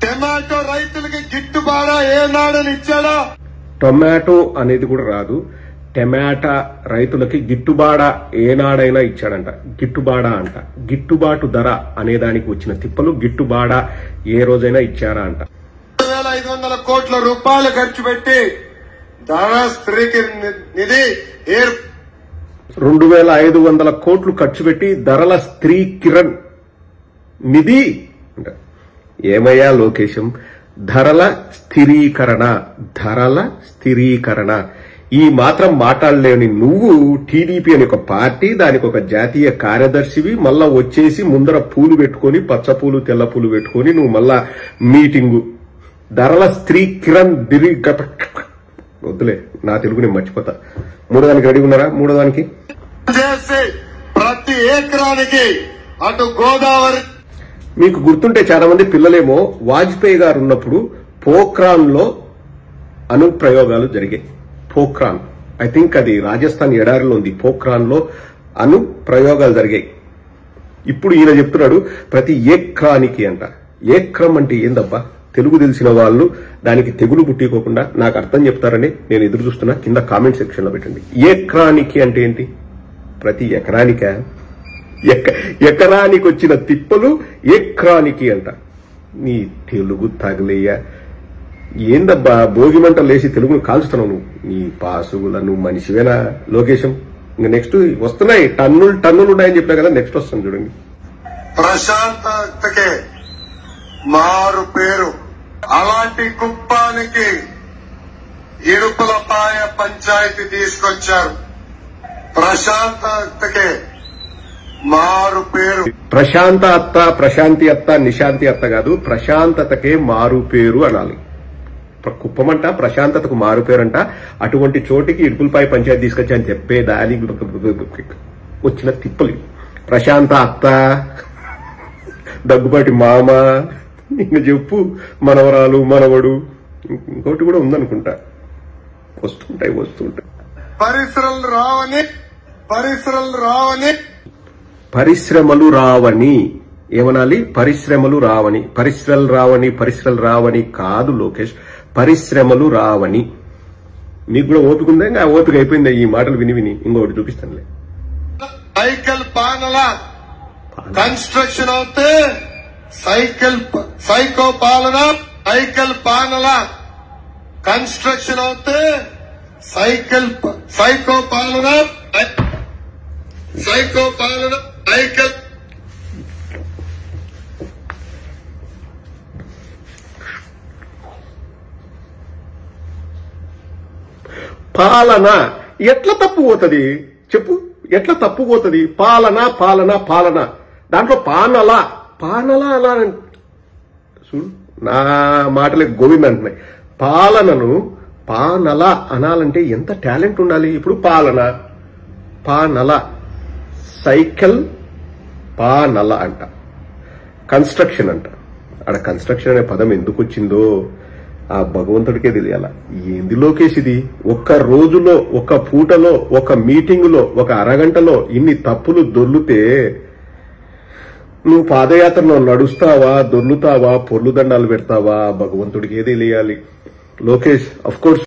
Tomato రైతులకి గిట్టుబాడా ఏనాడని ఇచ్చాడా tomato అనేది కూడా రాదు టమాటా రైతులకి గిట్టుబాడా ఏనాడైనా ఇచ్చాడంట గిట్టుబాడా అంట గిట్టుబాటు ధర అనే దానికి వచ్చిన తిప్పలు గిట్టుబాడా ఏ రోజైనా ఇచ్చారా అంట రెండు వేల ఐదు వందల కోట్ల రూపాయలు ఖర్చు పెట్టి ధన స్త్రీకి నిధి ఏర్ రెండు వేల ఐదు వందల కోట్లు ఖర్చు పెట్టి ధరల స్త్రీ కిరణ్ నిధి అంట ఏమయ్యా లోకేశం ధరల స్థిరీకరణ ధరల స్థిరీకరణ ఈ మాత్రం మాట్లాడలేని నువ్వు టీడీపీ అని ఒక పార్టీ దానికి ఒక జాతీయ కార్యదర్శివి మళ్ళా వచ్చేసి ముందర పూలు పెట్టుకొని పచ్చ పూలు తెల్ల పూలు పెట్టుకొని నువ్వు మళ్ళా మీటింగు ధరల స్త్రీ కిరణ్ దిరి వద్దులే నా తెలుగు నేను మర్చిపోతా మూడో దానికి రెడీ ఉన్నారా మూడో దానికి చేసి ప్రతి ఎకరానికి అటు గోదావరి మీకు గుర్తుంటే చాలా మంది పిల్లలేమో వాజ్పేయి గారు ఉన్నప్పుడు పోఖ్రాన్ లో అనుప్రయోగాలు జరిగాయి పోఖ్రాన్ ఐ థింక్ అది రాజస్థాన్ ఎడారిలో ఉంది పోఖ్రాన్ లో అను ప్రయోగాలు జరిగాయి ఇప్పుడు ఈయన చెప్తున్నాడు ప్రతి ఏక్రానికి అంట ఏక్రం అంటే ఏందబ్బా తెలుగు తెలిసిన వాళ్ళు దానికి తెగులు పుట్టికోకుండా నాకు అర్థం చెప్తారని నేను ఎదురు చూస్తున్నా కింద కామెంట్ సెక్షన్ లో పెట్టండి ఏక్రానికి అంటే ఏంటి ప్రతి ఎకరానికా ఎక ఎకరానికి వచ్చిన తిప్పలు ఎకరానికి అంట నీ తెలుగు తగిలేయ్యా ఏందబ్బా భోగి మంటలు లేసి తెలుగును కాల్చుతున్నావు నువ్వు నీ పాసుగుల నువ్వు మనిషివేనా లోకేశం ఇంకా నెక్స్ట్ వస్తున్నాయి టన్నులు టన్నులు ఉన్నాయని చెప్పా కదా నెక్స్ట్ వస్తుంది చూడండి ప్రశాంతతకే మారు పేరు అలాంటి కుప్పానికి ఇడుపులపాయ పంచాయతీ తీసుకొచ్చారు ప్రశాంతతకే మారు పేరు ప్రశాంత అత్త ప్రశాంతి అత్త నిశాంతి అత్త కాదు ప్రశాంతతకే మారు పేరు అనాలి ప్ర- కుప్పమంట ప్రశాంతతకు మారు పేరంట అటువంటి చోటికి ఇడుపులపై పంచాయతీ తీసుకొచ్చి అని చెప్పేదానికి వచ్చిన తిప్పలు ఇవి. ప్రశాంత అత్త దగ్గుబాటి మామ ఇంకా చెప్పు మనవరాలు మనవడు ఇంకోటి కూడా ఉందనుకుంటా వస్తుంటాయి వస్తుంటాయి పరిశ్రమలు రావని పరిశ్రమలు రావని పరిశ్రమలు రావని ఏమనాలి పరిశ్రమలు రావని పరిశ్రమలు రావని పరిశ్రమలు రావని కాదు లోకేష్ పరిశ్రమలు రావని మీకు కూడా ఓపిక ఉందా ఇంకా ఓపిక అయిపోయిందా ఈ మాటలు విని విని ఇంకొకటి చూపిస్తానులే సైకిల్ పానల కన్స్ట్రక్షన్ అవుతే సైకిల్ ప- సైకో పాలన సైకిల్ పానల కన్స్ట్రక్షన్ అవుతే సైకిల్ ప- సైకో పాలన సైకో పాలన సైకిల్ పాలన ఎట్లా తప్పు పోతుంది చెప్పు ఎట్లా తప్పు పోతుంది పాలన పాలన పాలన దాంట్లో పానల పానల అలా అన్- చూడు నా మాటలే గోవింద్ అంటున్నాయి పాలనను పానల అనాలంటే ఎంత టాలెంట్ ఉండాలి ఇప్పుడు పాలన పానల సైకిల్ పానల అంట కన్స్ట్రక్షన్ అంట ఆడ కన్స్ట్రక్షన్ అనే పదం ఎందుకు వచ్చిందో ఆ భగవంతుడికే తెలియాల ఏంది లోకేష్ ఇది ఒక్క రోజులో ఒక పూటలో ఒక మీటింగ్ లో ఒక అరగంటలో ఇన్ని తప్పులు దొర్లుతే నువ్వు పాదయాత్రలో నడుస్తావా దొర్లుతావా పొర్లు దండాలు పెడతావా భగవంతుడికే తెలియాలి లోకేష్ అఫ్ కోర్స్